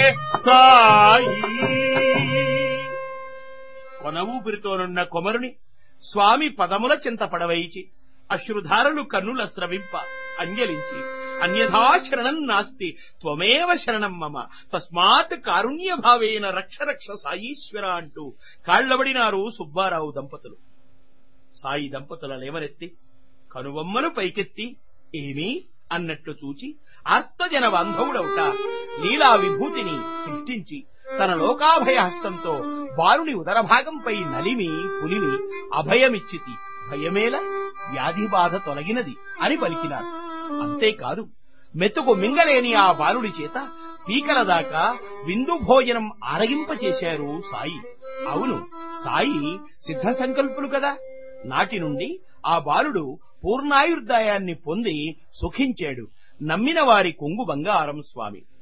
సాయి కొన ఊపిరితోనున్న కొమరుని స్వామి పదముల చింత పడవైచి అశ్రుధారలు కన్నుల స్రవింప అంజలించి అన్యథా శరణం నాస్తి త్వమేవ శరణం మమ తస్మాత్ కారుణ్య భావేన రక్ష రక్ష సాయీశ్వర అంటూ కాళ్లబడినారు సుబ్బారావు దంపతులు సాయి దంపతుల లేవనెత్తి కనుబొమ్మలు పైకెత్తి ఏమీ అన్నట్లు చూచి ఆర్తజన బాంధవుడవుట లీలా విభూతిని సృష్టించి తన లోకాభయ హస్తంతో బాలుని ఉదరభాగంపై నలిమి పులిమి అభయమిచ్చితి భయమేల వ్యాధి బాధ తొలగినది అని పలికినారు అంతేకాదు మెతుకు మింగలేని ఆ బాలుడి చేత పీకల దాకా విందు భోజనం ఆరగింపచేశారు సాయి అవును సాయి సిద్ధ సంకల్పులు కదా నాటి నుండి ఆ బాలుడు పూర్ణాయుర్దాయాన్ని పొంది సుఖించాడు నమ్మిన వారి కొంగు బంగారం స్వామి